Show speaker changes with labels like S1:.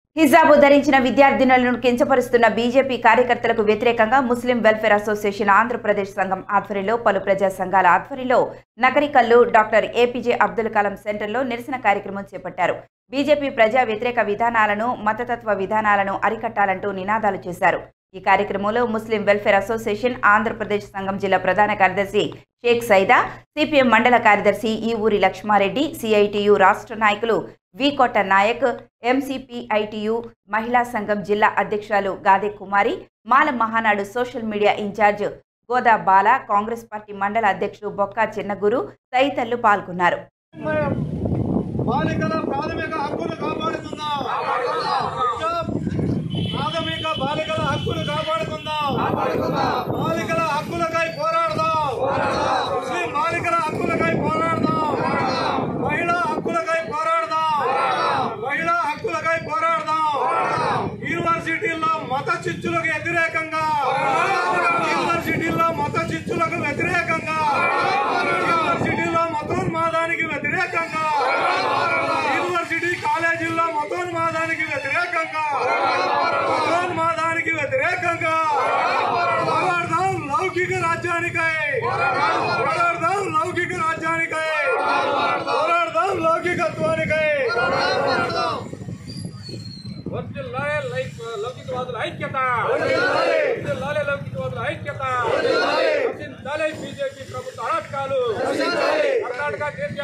S1: హిజాబు ధరించిన విద్యార్థినులను కించపరుస్తున్న బీజేపీ కార్యకర్తలకు వ్యతిరేకంగా ముస్లిం వెల్ఫేర్ అసోసియేషన్ ఆంధ్రప్రదేశ్ సంఘం ఆధ్వర్యంలో పలు ప్రజా సంఘాల ఆధ్వర్యంలో నకరికల్లు డాక్టర్ ఏపీజే అబ్దుల్ కలాం సెంటర్లో నిరసన కార్యక్రమం చేపట్టారు బీజేపీ ప్రజా వ్యతిరేక విధానాలను మతతత్వ విధానాలను అరికట్టాలంటూ నినాదాలు చేశారు ఈ కార్యక్రమంలో ముస్లిం వెల్ఫేర్ అసోసియేషన్ ఆంధ్రప్రదేశ్ సంఘం జిల్లా ప్రధాన కార్యదర్శి షేక్ సైదా సిపిఎం మండల కార్యదర్శి ఈ ఊరి లక్ష్మారెడ్డి సిఐటియు రాష్ట్ర నాయకులు వి కొట్ట నాయక్ ఎంసీపీఐటియు మహిళా సంఘం జిల్లా అధ్యక్షురాలు Gade Kumari Mala Mahanadu social media in-charge Goda Bala Congress party మండల అధ్యక్షుడు బొక్కా చిన్నగురు తదితరులు పాల్గొన్నారు
S2: బాలికల ప్రాథమిక హక్కులు కాపాడుకుందాం ప్రాథమిక బాలికల హక్కులు కాపాడుకుందాం బాలికల హక్కులకై పోరాడదాం ముస్లిం బాలికల హక్కులకై పోరాడదాం మహిళా హక్కులకై పోరాడదాం మహిళా హక్కులకై పోరాడదాం యూనివర్సిటీల్లో మత చిచ్చులకు వ్యతిరేకంగా యూనివర్సిటీల్లో మత చిచ్చులకు వ్యతిరేకంగా యూనివర్సిటీలో మతోన్మాదానికి వ్యతిరేకంగా యూనివర్సిటీ కాలేజీల్లో మతోన్మాదానికి వ్యతిరేకంగా మతోన్మాదానికి వ్యతిరేకంగా పోరాడదాం లౌకిక రాజ్యానికై పోరాడదాం లౌకిక రాజ్యానికై పోరాడదాం లౌకికత్వానికై
S3: వర్ధిల్లాలే లైక్ లౌకికవాదుల ఐక్యత వర్ధిల్లాలే లౌకికవాదుల ఐక్యత వర్ధిల్లాలే బీజేపీ ప్రభుత్వ అరాచకాలు కర్ణాటక కేంద్ర